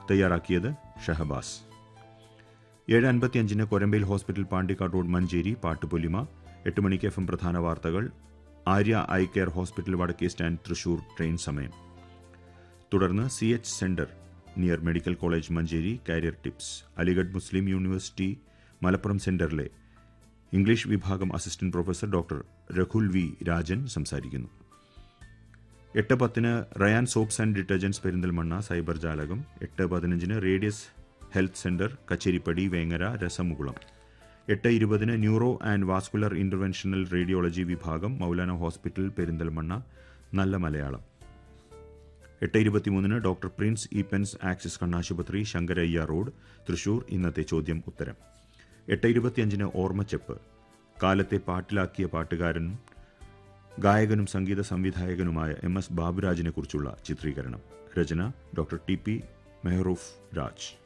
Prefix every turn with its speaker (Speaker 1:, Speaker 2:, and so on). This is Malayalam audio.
Speaker 1: തയ്യാറാക്കിയത് ഷഹബാസ് ഏഴ് അൻപത്തിയഞ്ചിന് കൊരമ്പയിൽ ഹോസ്പിറ്റൽ പാണ്ടിക്കാട് റോഡ് മഞ്ചേരി പാട്ടുപൊലിമ എട്ട് മണിക്ക് എഫ് എം പ്രധാന വാർത്തകൾ ആര്യ ഐ കെയർ ഹോസ്പിറ്റൽ വടക്കേ സ്റ്റാൻഡ് തൃശൂർ ട്രെയിൻ സമയം തുടർന്ന് C H centre near medical college Manjeri career tips Aligarh Muslim university Malappuram സെന്ററിലെ ഇംഗ്ലീഷ് വിഭാഗം അസിസ്റ്റന്റ് പ്രൊഫസർ ഡോക്ടർ രഘുൽ വി രാജൻ സംസാരിക്കുന്നു എട്ട് പത്തിന് Rayan soaps and detergents Perinthalmanna cyber ജാലകം എട്ട് പതിനഞ്ചിന് radius health centre Kacheripady Vengara രസമുകുളം എട്ട് ഇരുപതിന് neuro and vascular interventional radiology വിഭാഗം മൗലാന ഹോസ്പിറ്റൽ പെരിന്തൽമണ്ണ നല്ല മലയാളം എട്ട് ഇരുപത്തിമൂന്നിന് ഡോക്ടർ പ്രിൻസ് ഈപ്പൻസ് ആക്സിസ് കണ്ണാശുപത്രി ശങ്കരയ്യ റോഡ് തൃശൂർ ഇന്നത്തെ ചോദ്യം ഉത്തരം എട്ട് ഇരുപത്തിയഞ്ചിന് ഓർമ്മച്ചെപ്പ് കാലത്തെ പാട്ടിലാക്കിയ പാട്ടുകാരനും ഗായകനും സംഗീത സംവിധായകനുമായ എം എസ് ബാബുരാജിനെ കുറിച്ചുള്ള ചിത്രീകരണം രചന doctor T P Mehroof Raj